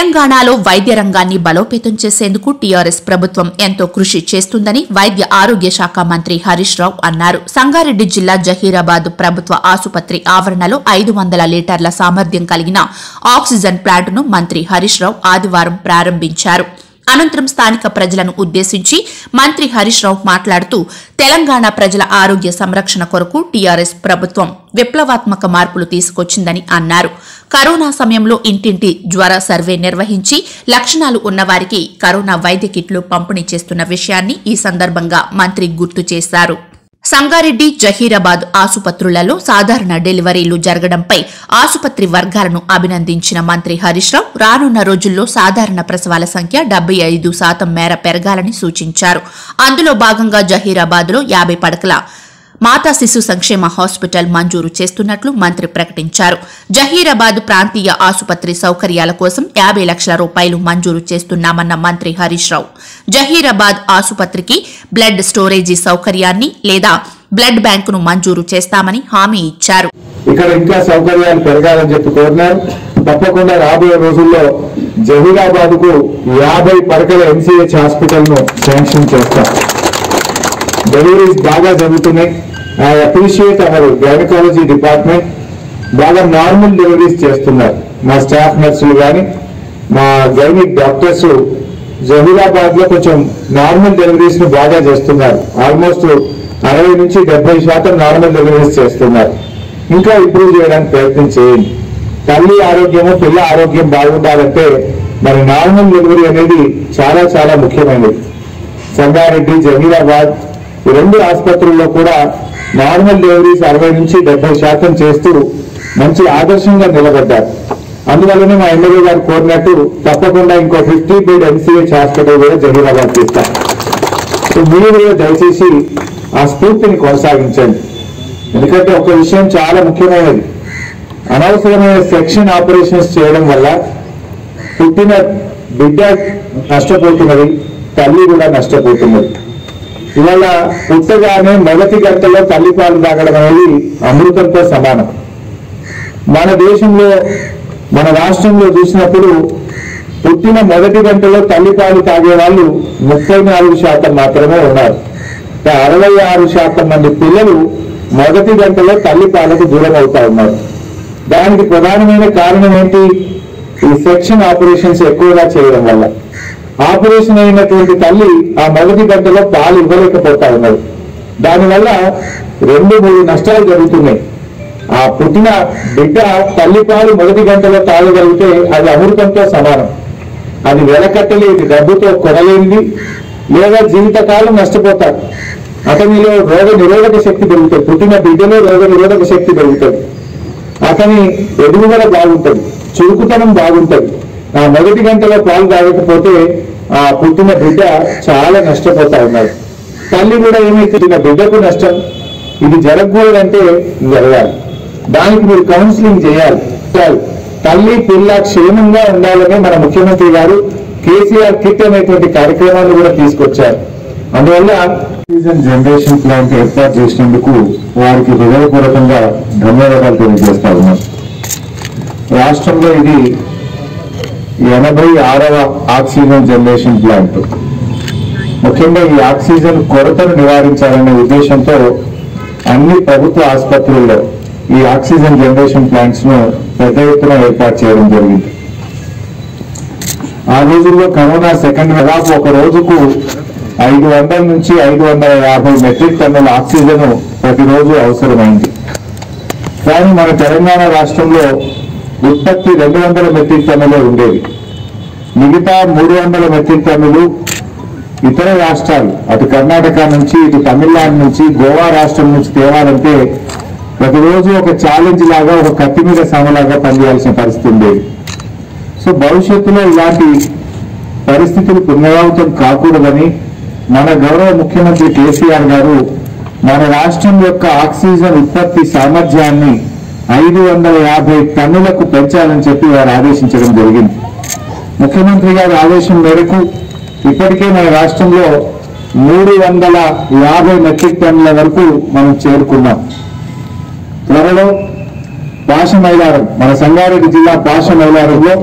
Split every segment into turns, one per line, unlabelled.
తెలంగాణలో వైద్య రంగాన్ని బలోపేతం చేసేందుకు టీఆర్ఎస్ ప్రభుత్వం ఎంతో కృషి చేస్తుందని వైద్య ఆరోగ్య శాఖ మంత్రి హరీష్ రావు అన్నారు సంగారెడ్డి జిల్లా జహీరాబాద్ ప్రభుత్వ ఆసుపత్రి ఆవరణలో ఐదు వందల లీటర్ల సామర్థ్యం కలిగిన ఆక్సిజన్ ప్లాంట్ను మంత్రి హరీష్ రావు ఆదివారం ప్రారంభించారు అనంతరం స్థానిక ప్రజలను ఉద్దేశించి మంత్రి హరీష్ రావు మాట్లాడుతూ తెలంగాణ ప్రజల ఆరోగ్య సంరక్షణ కొరకు టీఆర్ఎస్ ప్రభుత్వం విప్లవాత్మక మార్పులు తీసుకొచ్చిందని అన్నారు కరోనా సమయంలో ఇంటింటి జ్వర సర్వే నిర్వహించి లక్షణాలు ఉన్నవారికి కరోనా వైద్య కిట్లు పంపిణీ చేస్తున్న విషయాన్ని ఈ సందర్భంగా మంత్రి గుర్తు చేశారు సంగారెడ్డి జహీరాబాద్ ఆసుపత్రులలో సాధారణ డెలివరీలు జరగడంపై ఆసుపత్రి వర్గాలను అభినందించిన మంత్రి హరీష్ రావు రానున్న రోజుల్లో సాధారణ ప్రసవాల సంఖ్య డెబ్బై ఐదు శాతం మేర పెరగాలని సూచించారు అందులో భాగంగా జహీరాబాద్లో యాభై పడకల మాతా శిశు సంక్షేమ హాస్పిటల్ మంజూరు చేస్తున్నట్లు మంత్రి ప్రకటించారు జహీరాబాద్ ప్రాంతీయ ఆసుపత్రి సౌకర్యాల కోసం యాభై లక్షల రూపాయలు మంజూరు చేస్తున్నామన్న మంత్రి హరీష్ రావు జహీరాబాద్ ఆసుపత్రికి బ్లడ్ స్టోరేజీ సౌకర్యాన్ని లేదా బ్లడ్ బ్యాంకును మంజూరు చేస్తామని హామీ ఇచ్చారు
ఇక్కడ ఇంకా సౌకర్యాలు పెరగాలని చెప్పి కోరినారు తప్పకుండా రాబోయే రోజుల్లో జహీరాబాద్ కు యాభై పడకల ఎంసీహెచ్ హాస్పిటల్ ను శాంక్షన్ చేస్తాం డెలివరీస్ బాగా జరుగుతున్నాయి I appreciate our gynaecology department బాగా నార్మల్ డెలివరీస్ చేస్తున్నారు మా స్టాఫ్ నర్సులు కానీ మా గైనిక్ డాక్టర్స్ జహీరాబాద్ లో కొంచెం నార్మల్ డెలివరీస్ ను బాగా చేస్తున్నారు ఆల్మోస్ట్ అరవై నుంచి డెబ్బై శాతం నార్మల్ డెలివరీస్ చేస్తున్నారు ఇంకా ఇంప్రూవ్ చేయడానికి ప్రయత్నం చేయండి తల్లి ఆరోగ్యము పిల్ల ఆరోగ్యం బాగుండాలంటే మరి నార్మల్ డెలివరీ అనేది చాలా చాలా ముఖ్యమైనది సంగారెడ్డి జహీరాబాద్ ఈ రెండు ఆసుపత్రుల్లో కూడా నార్మల్ డెలివరీస్ అరవై నుంచి డెబ్బై శాతం చేస్తూ మంచి ఆదర్శంగా నిలబడ్డారు అందువల్లనే మా ఎమ్మెల్యే గారు కోరినట్టు తప్పకుండా ఇంకో ఫిఫ్టీ బెడ్ ఎంసీహెచ్ హాస్పిటల్ కూడా జహీరాబాద్ తీస్తాం సో మీరు కూడా దయచేసి ఆ స్ఫూర్తిని కొనసాగించండి ఎందుకంటే ఒక విషయం చాలా ముఖ్యమైనది అనవసరమైన సెక్షన్ ఆపరేషన్స్ చేయడం వల్ల పుట్టిన బిడ్డ నష్టపోతున్నది తల్లి కూడా నష్టపోతున్నది ఇవాళ పుట్టగానే మొదటి గంటలో తల్లిపాలు తాగడం అనేది అమృతంతో సమానం మన దేశంలో మన రాష్ట్రంలో చూసినప్పుడు పుట్టిన మొదటి గంటలో తల్లిపాలు తాగే వాళ్ళు ముప్పై నాలుగు శాతం మాత్రమే ఉన్నారు ఇంకా అరవై ఆరు శాతం మంది పిల్లలు మొదటి గంటలో తల్లిపాలకు దూరం అవుతా ఉన్నారు దానికి ప్రధానమైన కారణం ఏంటి ఈ సెక్షన్ ఆపరేషన్స్ ఎక్కువగా చేయడం వల్ల ఆపరేషన్ అయినటువంటి తల్లి ఆ మొదటి గంటలో పాలు ఇవ్వలేకపోతా ఉన్నారు దానివల్ల రెండు మూడు నష్టాలు జరుగుతున్నాయి ఆ పుట్టిన బిడ్డ తల్లి పాలు మొదటి గంటలో తాగగలిగితే అది అమృతంతో సమానం అది వెలకట్టలేని డబ్బుతో కొనలేనిది లేదా జీవితకాలం నష్టపోతాడు అతనిలో రోగ నిరోధక శక్తి పెరుగుతుంది పుట్టిన బిడ్డలో రోగ నిరోధక శక్తి పెరుగుతుంది అతని ఎదుగుదల బాగుంటుంది చురుకుతనం బాగుంటుంది ఆ మొదటి గంటలో పాలు తాగకపోతే ఆ పుట్టిన బిడ్డ చాలా నష్టపోతా ఉన్నాడు తల్లి కూడా ఏమైతుంది నా బిడ్డకు నష్టం ఇది జరగకూడదంటే జరగాలి దానికి మీరు కౌన్సిలింగ్ చేయాలి చాలు. తల్లి పిల్ల క్షేమంగా ఉండాలని మన ముఖ్యమంత్రి గారు కేసీఆర్ కిట్ అనేటువంటి కార్యక్రమాన్ని కూడా తీసుకొచ్చారు అందువల్ల ఆక్సిజన్ జనరేషన్ ప్లాంట్ ఏర్పాటు చేసినందుకు వారికి హృదయపూర్వకంగా ధన్యవాదాలు తెలియజేస్తా ఉన్నాం రాష్ట్రంలో ఇది ఎనభై ఆరవ ఆక్సిజన్ జనరేషన్ ప్లాంట్ ముఖ్యంగా ఈ ఆక్సిజన్ కొరతను నివారించాలనే ఉద్దేశంతో అన్ని ప్రభుత్వ ఆసుపత్రుల్లో ఈ ఆక్సిజన్ జనరేషన్ ప్లాంట్స్ ను పెద్ద ఎత్తున ఏర్పాటు చేయడం జరిగింది ఆ రోజుల్లో కరోనా సెకండ్ దాదాపు ఒక రోజుకు ఐదు వందల నుంచి ఐదు వందల యాభై మెట్రిక్ టన్నుల ఆక్సిజన్ ప్రతిరోజు అవసరమైంది కానీ మన తెలంగాణ రాష్ట్రంలో ఉత్పత్తి రెండు వందల మెట్రిక్ టన్నులే ఉండేది మిగతా మూడు వందల మెట్రిక్ టన్నులు ఇతర రాష్ట్రాలు అటు కర్ణాటక నుంచి ఇటు తమిళనాడు నుంచి గోవా రాష్ట్రం నుంచి తేవాలంటే ప్రతిరోజు ఒక ఛాలెంజ్ లాగా ఒక కత్తి మీద సమలాగా పనిచేయాల్సిన పరిస్థితి ఉండేది సో భవిష్యత్తులో ఇలాంటి పరిస్థితులు పునరావృతం కాకూడదని మన గౌరవ ముఖ్యమంత్రి కేసీఆర్ గారు మన రాష్ట్రం యొక్క ఆక్సిజన్ ఉత్పత్తి సామర్థ్యాన్ని ఐదు వందల యాభై టన్నులకు పెంచాలని చెప్పి వారు ఆదేశించడం జరిగింది ముఖ్యమంత్రి గారి ఆదేశం మేరకు ఇప్పటికే మన రాష్ట్రంలో మూడు వందల యాభై మెట్రిక్ టన్నుల వరకు మనం చేరుకున్నాం త్వరలో పాష మైలారం మన సంగారెడ్డి జిల్లా పాష మైలారంలో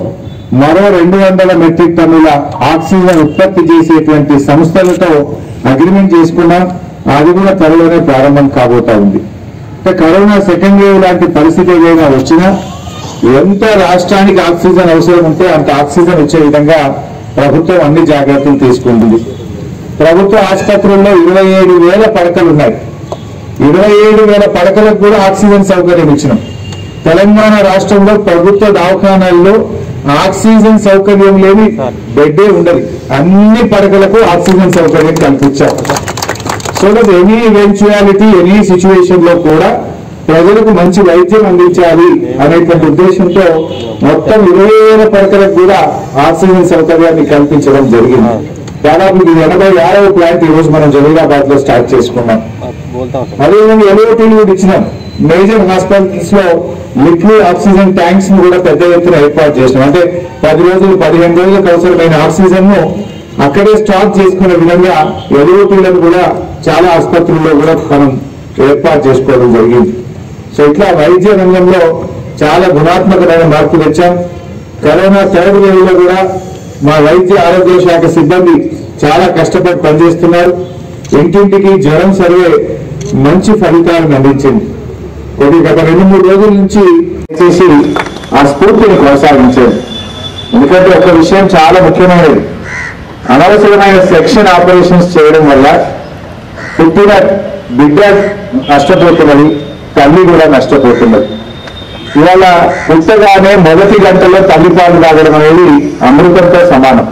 మరో రెండు వందల మెట్రిక్ టన్నుల ఆక్సిజన్ ఉత్పత్తి చేసేటువంటి సంస్థలతో అగ్రిమెంట్ చేసుకున్నాం అది కూడా త్వరలోనే ప్రారంభం కాబోతా ఉంది అంటే కరోనా సెకండ్ వేవ్ లాంటి పరిస్థితి ఏదైనా వచ్చినా ఎంత రాష్ట్రానికి ఆక్సిజన్ అవసరం ఉంటే అంత ఆక్సిజన్ వచ్చే విధంగా ప్రభుత్వం అన్ని జాగ్రత్తలు తీసుకుంటుంది ప్రభుత్వ ఆసుపత్రుల్లో ఇరవై ఏడు వేల పడకలు ఉన్నాయి ఇరవై ఏడు వేల పడకలకు కూడా ఆక్సిజన్ సౌకర్యం ఇచ్చినాం తెలంగాణ రాష్ట్రంలో ప్రభుత్వ దవాఖానాల్లో ఆక్సిజన్ సౌకర్యం లేని బెడ్డే ఉండదు అన్ని పడకలకు ఆక్సిజన్ సౌకర్యం కల్పించాం so that any eventuality any situation లో కూడా ప్రజలకు మంచి వైద్యం అందించాలి అనేటువంటి ఉద్దేశంతో మొత్తం ఇరవై వేల పడకలకు కూడా ఆక్సిజన్ సౌకర్యాన్ని కల్పించడం జరిగింది దాదాపు ఇది ఎనభై ఆరవ ప్లాంట్ ఈ రోజు మనం జహీరాబాద్ లో స్టార్ట్ చేసుకున్నాం
बोलता हूँ
అదేవిధంగా ఎల్ఓటీలు కూడా ఇచ్చినాం మేజర్ హాస్పిటల్స్ లో లిక్విడ్ ఆక్సిజన్ ట్యాంక్స్ ను కూడా పెద్ద ఎత్తున ఏర్పాటు చేసినాం అంటే పది రోజులు పదిహేను రోజులకు అవసరమైన ఆక్సిజన్ ను అక్కడే స్టాక్ చేసుకునే విధంగా ఎల్ఓటీలను కూడా చాలా ఆసుపత్రుల్లో కూడా మనం ఏర్పాటు చేసుకోవడం జరిగింది సో ఇట్లా వైద్య రంగంలో చాలా గుణాత్మకమైన మార్పు తెచ్చాం కరోనా థర్డ్ వేవ్ లో కూడా మా వైద్య ఆరోగ్య శాఖ సిబ్బంది చాలా కష్టపడి పనిచేస్తున్నారు ఇంటింటికి జ్వరం సర్వే మంచి ఫలితాలను అందించింది కొద్ది గత రెండు మూడు రోజుల నుంచి చేసి ఆ స్ఫూర్తిని కొనసాగించారు ఎందుకంటే ఒక విషయం చాలా ముఖ్యమైనది అనవసరమైన సెక్షన్ ఆపరేషన్స్ చేయడం వల్ల పుట్టిన బిడ్డ నష్టపోతున్నది తల్లి కూడా నష్టపోతున్నది ఇవాళ పుట్టగానే మొదటి గంటలో తల్లిపాలు తాగడం అనేది అమృతంతో సమానం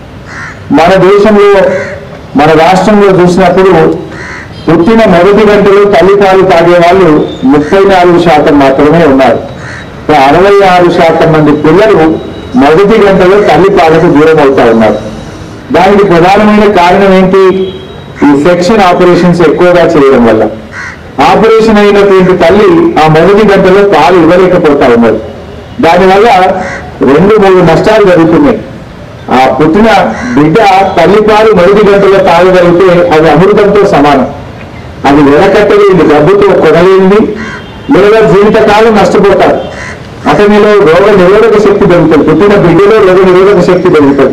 మన దేశంలో మన రాష్ట్రంలో చూసినప్పుడు పుట్టిన మొదటి గంటలో తల్లిపాలు తాగే వాళ్ళు ముప్పై నాలుగు శాతం మాత్రమే ఉన్నారు అరవై ఆరు శాతం మంది పిల్లలు మొదటి గంటలో తల్లిపాలకు దూరం అవుతా ఉన్నారు దానికి ప్రధానమైన కారణం ఏంటి ఈ సెక్షన్ ఆపరేషన్స్ ఎక్కువగా చేయడం వల్ల ఆపరేషన్ అయినటువంటి తల్లి ఆ మొదటి గంటలో పాలు ఇవ్వలేకపోతా ఉన్నారు దానివల్ల రెండు మూడు నష్టాలు జరుగుతున్నాయి ఆ పుట్టిన బిడ్డ తల్లిపాలు మొదటి గంటలో తాగగలిగితే అది అమృతంతో సమానం అది వెనకట్టలేని డబ్బుతో కొనలేనిది లేదా జీవితకాలం నష్టపోతారు అతనిలో రోగ నిరోధక శక్తి పెరుగుతుంది పుట్టిన బిడ్డలో రోగ నిరోధక శక్తి పెరుగుతుంది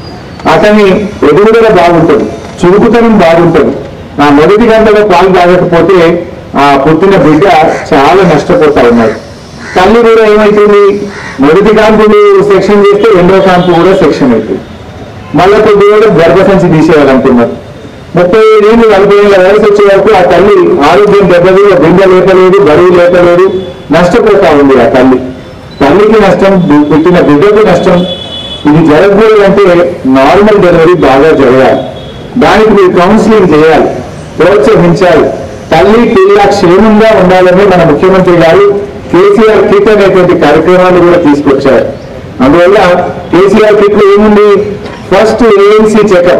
అతని ఎదుగుదల బాగుంటుంది చురుకుతనం బాగుంటుంది ఆ మొదటి గంటలో పాలు తాగకపోతే ఆ పుట్టిన బిడ్డ చాలా నష్టపోతా ఉన్నాడు తల్లి కూడా ఏమైతుంది మొదటి కాంపులు సెక్షన్ చేస్తే రెండో కాంపు కూడా సెక్షన్ అవుతుంది మళ్ళా కొద్దిగా గర్భసంచి తీసేయాలనుకున్నారు ముప్పై ఏళ్ళు నలభై ఏళ్ళ వయసు వచ్చే వరకు ఆ తల్లి ఆరోగ్యం దెబ్బలు బిడ్డ లేపలేదు బరువు లేపలేదు నష్టపోతా ఉంది ఆ తల్లి తల్లికి నష్టం బి- పుట్టిన బిడ్డకు నష్టం ఇది జరగకూడదంటే నార్మల్ డెలివరీ బాగా జరగాలి దానికి మీరు కౌన్సిలింగ్ చేయాలి ప్రోత్సహించాలి తల్లి పిల్ల క్షేమంగా ఉండాలని మన ముఖ్యమంత్రి గారు కేసీఆర్ కిట్ అనేటువంటి కార్యక్రమాన్ని కూడా తీసుకొచ్చారు అందువల్ల కేసీఆర్ కిట్ లో ఏముంది ఫస్ట్ ఏఎన్సీ చెకప్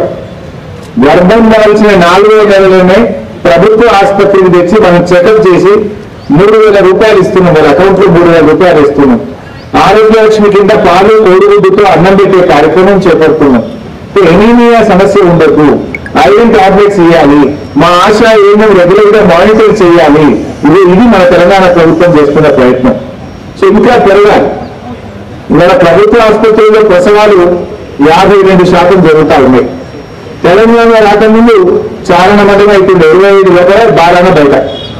గర్భం దాల్చిన నాలుగో నెలలోనే ప్రభుత్వ ఆసుపత్రికి తెచ్చి మనం చెకప్ చేసి మూడు వేల రూపాయలు ఇస్తున్నాం వాళ్ళ అకౌంట్ లో మూడు వేల రూపాయలు ఇస్తున్నాం ఆరోగ్య లక్ష్మి కింద పాలు కోడిగుడ్డుతో అన్నం పెట్టే కార్యక్రమం చేపడుతున్నాం ఎనీమియా సమస్య ఉండదు ఐరన్ టాబ్లెట్స్ ఇవ్వాలి మా ఆశ ఏమో రెగ్యులర్ గా మానిటర్ చేయాలి ఇది ఇది మన తెలంగాణ ప్రభుత్వం చేస్తున్న ప్రయత్నం సో ఇంకా పెరగాలి ఇవాళ ప్రభుత్వ ఆసుపత్రుల్లో ప్రసవాలు యాభై రెండు శాతం జరుగుతా ఉన్నాయి తెలంగాణ రాకముందు చారణ మఠం అవుతుంది ఇరవై ఐదు లోపల బాలాన బయట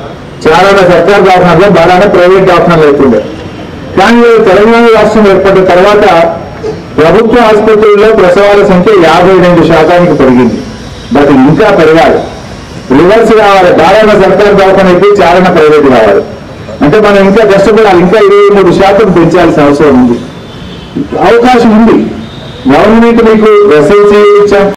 చారణ సర్కార్ దవాఖానలో బాలాన ప్రైవేట్ దవాఖానలు అవుతుండే కానీ తెలంగాణ రాష్ట్రం ఏర్పడిన తర్వాత ప్రభుత్వ ఆసుపత్రుల్లో ప్రసవాల సంఖ్య యాభై రెండు శాతానికి పెరిగింది బట్ ఇంకా పెరగాలి రివర్స్ కావాలి బాలాన సర్కార్ దవాఖాన అయితే చారణ ప్రైవేట్ కావాలి అంటే మనం ఇంకా కష్టపడాలి ఇంకా ఇరవై మూడు శాతం పెంచాల్సిన అవసరం ఉంది అవకాశం ఉంది గవర్నమెంట్ మీకు ఎస్ఐసి ఇచ్చాం